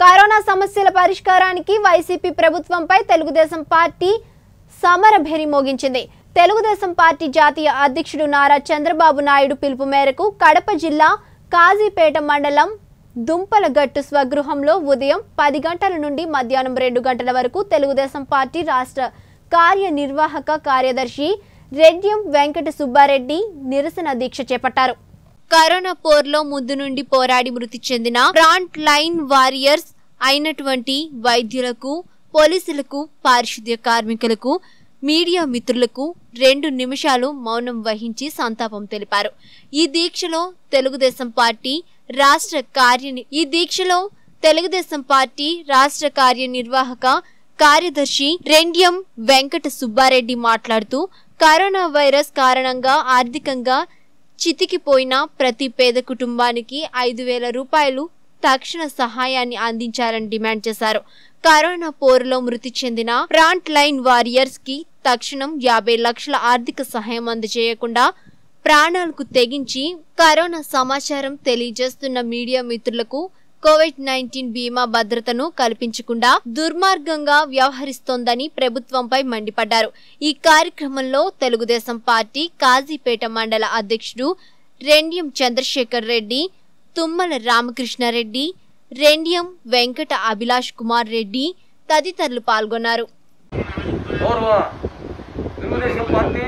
corona సమస్యల పరిష్కారానికి YCP ప్రభుత్వంపై తెలుగుదేశం పార్టీ సమరభేరి మోగించింది తెలుగుదేశం పార్టీ జాతీయ అధ్యక్షుడు నారా చంద్రబాబు నాయుడు పిలుపు మేరకు కడప జిల్లా కాజీపేట మండలం దుంపలగట్టు స్వగృహంలో ఉదయం పది గంటల నుండి మధ్యాహ్నం రెండు గంటల వరకు తెలుగుదేశం పార్టీ రాష్ట్ర కార్యనిర్వాహక కార్యదర్శి రెడ్యం వెంకట సుబ్బారెడ్డి నిరసన దీక్ష చేపట్టారు కరోనా పోర్లో ముందు నుండి పోరాడి మృతి చెందిన ఫ్రంట్ లైన్ వారియర్స్ అయినటువంటి వైద్యులకు పోలీసులకు పారిశుద్ధ్య కార్మికులకు మీడియా మిత్రులకు రెండు నిమిషాలు మౌనం వహించి సంతాపం తెలిపారు ఈ దీక్షలో తెలుగుదేశం పార్టీ రాష్ట్ర కార్య ఈ దీక్షలో తెలుగుదేశం పార్టీ రాష్ట్ర కార్యనిర్వాహక కార్యదర్శి రెండ్యం వెంకట సుబ్బారెడ్డి మాట్లాడుతూ కరోనా వైరస్ కారణంగా ఆర్థికంగా చితికిపోయిన ప్రతి పేద కుటుంబానికి ఐదు వేల రూపాయలు తక్షణ సహాయాన్ని అందించాలని డిమాండ్ చేశారు కరోనా పోరులో మృతి చెందిన ఫ్రంట్ లైన్ వారియర్స్ కి తక్షణం యాభై లక్షల ఆర్థిక సహాయం అందజేయకుండా ప్రాణాలకు తెగించి కరోనా సమాచారం తెలియజేస్తున్న మీడియా మిత్రులకు కోవిడ్ నైన్టీన్ బీమా భద్రతను కల్పించకుండా దుర్మార్గంగా వ్యవహరిస్తోందని ప్రభుత్వంపై మండిపడ్డారు ఈ కార్యక్రమంలో తెలుగుదేశం పార్టీ కాజీపేట మండల అధ్యక్షుడు రెండ్యం చంద్రశేఖర్ రెడ్డి తుమ్మల రామకృష్ణారెడ్డి రెండ్యం వెంకట అభిలాష్ కుమార్ రెడ్డి తదితరులు పాల్గొన్నారు గౌరవ తెలుగుదేశం పార్టీ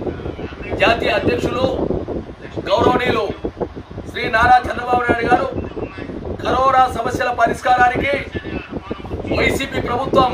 జాతీయ అధ్యక్షులు గౌరవనీయులు శ్రీ నారా చంద్రబాబు నాయుడు గారు కరోనా సమస్యల పరిష్కారానికి వైసీపీ ప్రభుత్వం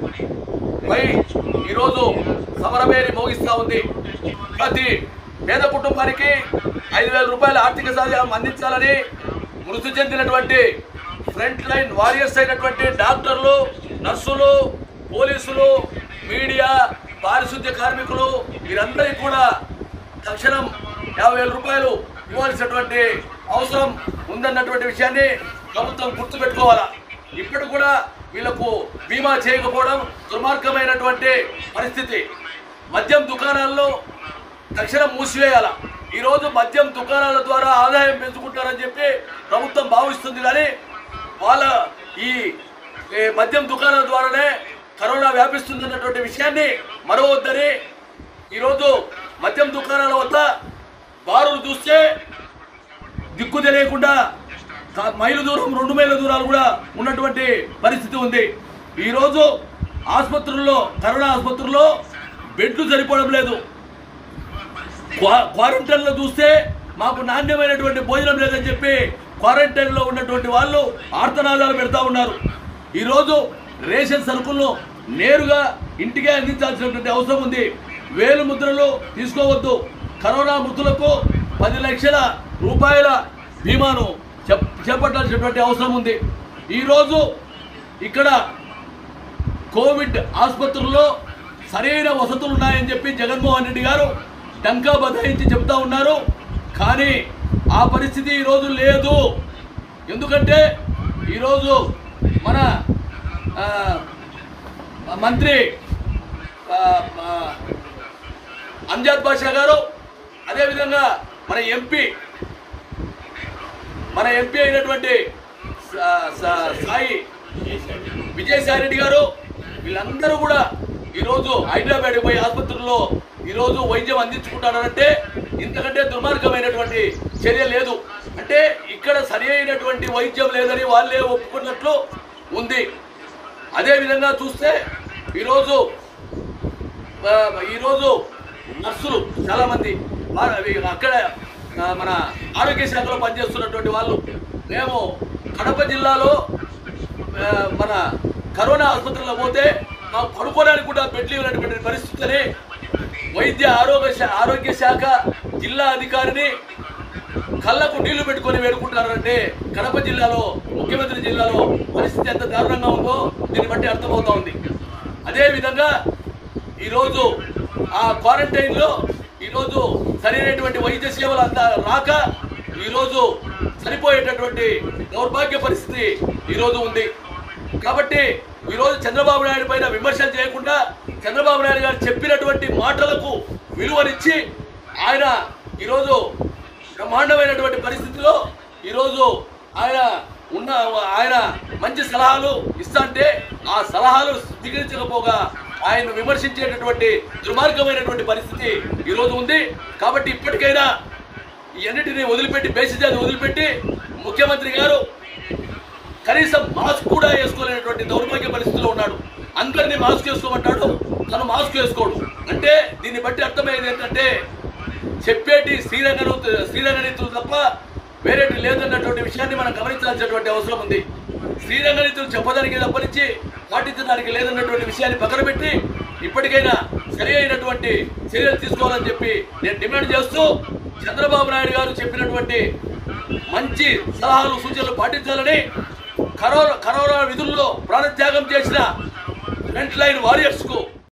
పై ఈరోజు సమరమేరి మోగిస్తూ ఉంది ప్రతి పేద కుటుంబానికి ఐదు వేల రూపాయల ఆర్థిక సహాయం అందించాలని మృతి చెందినటువంటి ఫ్రంట్ లైన్ వారియర్స్ అయినటువంటి డాక్టర్లు నర్సులు పోలీసులు మీడియా పారిశుద్ధ్య కార్మికులు వీరందరికీ కూడా తక్షణం యాభై వేల రూపాయలు ఇవ్వాల్సినటువంటి అవసరం ఉందన్నటువంటి విషయాన్ని ప్రభుత్వం గుర్తుపెట్టుకోవాలా ఇప్పుడు కూడా వీళ్ళకు బీమా చేయకపోవడం దుర్మార్గమైనటువంటి పరిస్థితి మద్యం దుకాణాల్లో తక్షణం మూసివేయాల ఈరోజు మద్యం దుకాణాల ద్వారా ఆదాయం పెంచుకుంటారని చెప్పి ప్రభుత్వం భావిస్తుంది కానీ వాళ్ళ ఈ ఈ మద్యం దుకాణాల ద్వారానే కరోనా వ్యాపిస్తుందన్నటువంటి విషయాన్ని మరవద్దని ఈరోజు మద్యం దుకాణాల వద్ద బారులు చూస్తే దిక్కు తెలియకుండా కా- మైలు దూరం రెండు మైళ్ళ దూరాలు కూడా ఉన్నటువంటి పరిస్థితి ఉంది ఈరోజు ఆసుపత్రుల్లో కరోనా ఆసుపత్రుల్లో బెడ్లు సరిపోవడం లేదు క్వా- క్వారంటైన్లో చూస్తే మాకు నాణ్యమైనటువంటి భోజనం లేదని చెప్పి క్వారంటైన్లో ఉన్నటువంటి వాళ్ళు ఆర్తనాదాలు పెడతా ఉన్నారు ఈరోజు రేషన్ సరుకులను నేరుగా ఇంటికే అందించాల్సినటువంటి అవసరం ఉంది వేలు ముద్రలు తీసుకోవద్దు కరోనా మృతులకు పది లక్షల రూపాయల బీమాను చెప్ చేపట్టాల్సినటువంటి అవసరం ఉంది ఈరోజు ఇక్కడ కోవిడ్ ఆసుపత్రుల్లో సరైన వసతులు ఉన్నాయని చెప్పి జగన్మోహన్ రెడ్డి గారు టంకా బదాయించి చెప్తా ఉన్నారు కానీ ఆ పరిస్థితి ఈరోజు లేదు ఎందుకంటే ఈరోజు మన ఆ, మంత్రి ఆ, ఆ, అంజాద్ బాషా గారు అదేవిధంగా మన ఎంపీ మన ఎంపీ అయినటువంటి సా- సా- సాయి విజయసాయి రెడ్డి గారు వీళ్ళందరూ కూడా ఈరోజు హైదరాబాద్ పోయి ఆసుపత్రుల్లో ఈరోజు వైద్యం అందించుకుంటారంటే ఇంతకంటే దుర్మార్గమైనటువంటి చర్య లేదు అంటే ఇక్కడ సరి అయినటువంటి వైద్యం లేదని వాళ్ళే ఒప్పుకున్నట్లు ఉంది అదేవిధంగా చూస్తే ఈరోజు ఆ, ఈరోజు నర్సులు చాలామంది వా- అవి అక్కడ ఆ, మన ఆరోగ్య శాఖలో పనిచేస్తున్నటువంటి వాళ్ళు మేము కడప జిల్లాలో ఆ, మన కరోనా ఆసుపత్రిలో పోతే మాకు పడుకోవడానికి కూడా బెడ్లు ఇవ్వనటువంటి పరిస్థితిని వైద్య ఆరోగ్య శా ఆరోగ్య శాఖ జిల్లా అధికారిని కళ్ళకు నీళ్లు పెట్టుకొని వేడుకుంటారంటే కడప జిల్లాలో ముఖ్యమంత్రి జిల్లాలో పరిస్థితి ఎంత దారుణంగా ఉందో దీన్ని బట్టి అర్థమవుతా ఉంది అదేవిధంగా ఈరోజు ఆ క్వారంటైన్లో ఈరోజు సరైనటువంటి వైద్య సేవలు అంత రాక ఈరోజు సరిపోయేటటువంటి దౌర్భాగ్య పరిస్థితి ఈరోజు ఉంది కాబట్టి ఈరోజు చంద్రబాబు నాయుడు పైన విమర్శలు చేయకుండా చంద్రబాబు నాయుడు గారు చెప్పినటువంటి మాటలకు విలువనిచ్చి ఆయన ఈరోజు బ్రహ్మాండమైనటువంటి పరిస్థితిలో ఈరోజు ఆయన ఉన్న ఆయన మంచి సలహాలు ఇస్తాంటే ఆ సలహాలు స్వీకరించకపోగా ఆయన విమర్శించేటటువంటి దుర్మార్గమైనటువంటి పరిస్థితి ఈరోజు ఉంది కాబట్టి ఇప్పటికైనా ఈ అన్నిటిని వదిలిపెట్టి బేసిజాన్ని వదిలిపెట్టి ముఖ్యమంత్రి గారు కనీసం మాస్క్ కూడా వేసుకోలేనటువంటి దౌర్భాగ్య పరిస్థితిలో ఉన్నాడు అందరినీ మాస్క్ వేసుకోమంటాడు తను మాస్క్ వేసుకోడు అంటే దీన్ని బట్టి అర్థమయ్యేది ఏంటంటే చెప్పేటి శ్రీరంగ శ్రీరంగ నీతులు తప్ప వేరేటి లేదన్నటువంటి విషయాన్ని మనం గమనించాల్సినటువంటి అవసరం ఉంది శ్రీరంగ నీతులు చెప్పడానికి తప్పనించి పాటించడానికి లేదన్నటువంటి విషయాన్ని పక్కన పెట్టి ఇప్పటికైనా సరి అయినటువంటి చర్యలు తీసుకోవాలని చెప్పి నేను డిమాండ్ చేస్తూ చంద్రబాబు నాయుడు గారు చెప్పినటువంటి మంచి సలహాలు సూచనలు పాటించాలని కరోనా కరోనా విధుల్లో ప్రాణత్యాగం చేసిన ఫ్రంట్ లైన్ వారియర్స్ కు